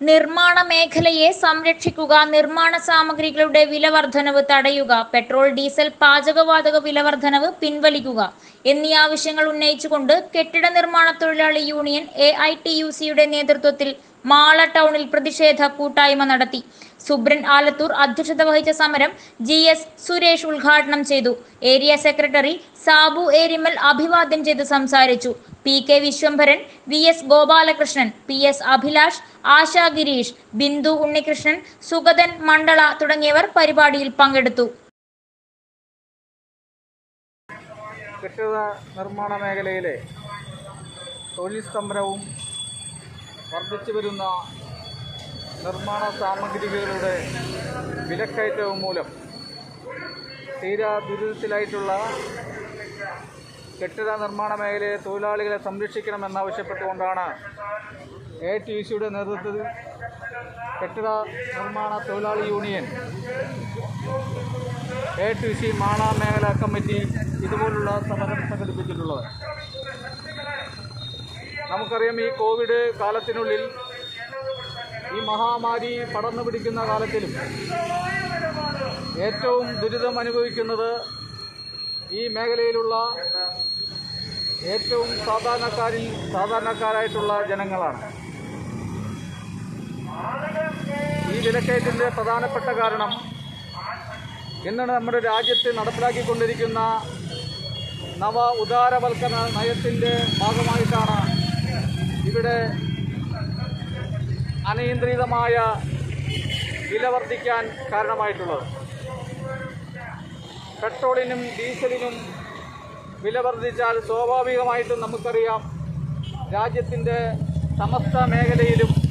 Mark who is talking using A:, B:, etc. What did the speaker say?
A: നിർമ്മാണ മേഖലയെ സംരക്ഷിക്കുക നിർമ്മാണ സാമഗ്രികളുടെ വില വർധനവ് തടയുക പെട്രോൾ ഡീസൽ പാചകവാതക വില വർധനവ് പിൻവലിക്കുക എന്നീ ആവശ്യങ്ങൾ ഉന്നയിച്ചുകൊണ്ട് കെട്ടിട നിർമ്മാണ തൊഴിലാളി union A I T U സിയുടെ നേതൃത്വത്തിൽ മാള ടൗണിൽ പ്രതിഷേധ കൂട്ടായ്മ നടത്തി സുബ്രൻ ആലത്തൂർ അധ്യക്ഷത വഹിച്ച സമരം ജി എസ് സുരേഷ് ഉദ്ഘാടനം ചെയ്തു ഏരിയ സെക്രട്ടറി സാബു ഏരിമൽ അഭിവാദ്യം ചെയ്ത് സംസാരിച്ചു P K Vishwambharan V S Gopalakrishnan P S Abhilash Asha Girish Bindu Unnikrishnan Sugathan മണ്ഡള തുടങ്ങിയവർ പരിപാടിയിൽ പങ്കെടുത്തു
B: കെട്ടിട നിർമ്മാണ മേഖലയിലെ തൊഴിൽ സ്തംഭനവും വർദ്ധിച്ചു വരുന്ന നിർമ്മാണ സാമഗ്രികളുടെ വിലക്കയറ്റവും മൂലം തീരാ ദുരിതത്തിലായിട്ടുള്ള കെട്ടിട നിർമ്മാണ മേഖലയിലെ തൊഴിലാളികളെ സംരക്ഷിക്കണമെന്നാവശ്യപ്പെട്ടുകൊണ്ടാണ് എ ടി സിയുടെ നേതൃത്വത്തിൽ കെട്ടിട നിർമ്മാണ തൊഴിലാളി യൂണിയൻ എ ടി സി മാണ മേഖലാ കമ്മിറ്റി ഇതുപോലുള്ള സമരം സംഘടിപ്പിച്ചിട്ടുള്ളത് നമുക്കറിയാം ഈ കോവിഡ് കാലത്തിനുള്ളിൽ ഈ മഹാമാരി പടർന്നു പിടിക്കുന്ന കാലത്തിലും ഏറ്റവും ദുരിതം അനുഭവിക്കുന്നത് ഈ മേഖലയിലുള്ള ഏറ്റവും സാധാരണക്കാരിൽ സാധാരണക്കാരായിട്ടുള്ള ജനങ്ങളാണ് ഈ വിലക്കയറ്റിൻ്റെ പ്രധാനപ്പെട്ട കാരണം ഇന്ന് നമ്മുടെ രാജ്യത്ത് നടപ്പിലാക്കിക്കൊണ്ടിരിക്കുന്ന നവ ഉദാരവൽക്കരണ നയത്തിൻ്റെ ഭാഗമായിട്ടാണ് ഇവിടെ അനിയന്ത്രിതമായ വില വർദ്ധിക്കാൻ കാരണമായിട്ടുള്ളത് പെട്രോളിനും ഡീസലിനും വില വർദ്ധിച്ചാൽ സ്വാഭാവികമായിട്ടും നമുക്കറിയാം രാജ്യത്തിൻ്റെ സമസ്ത മേഖലയിലും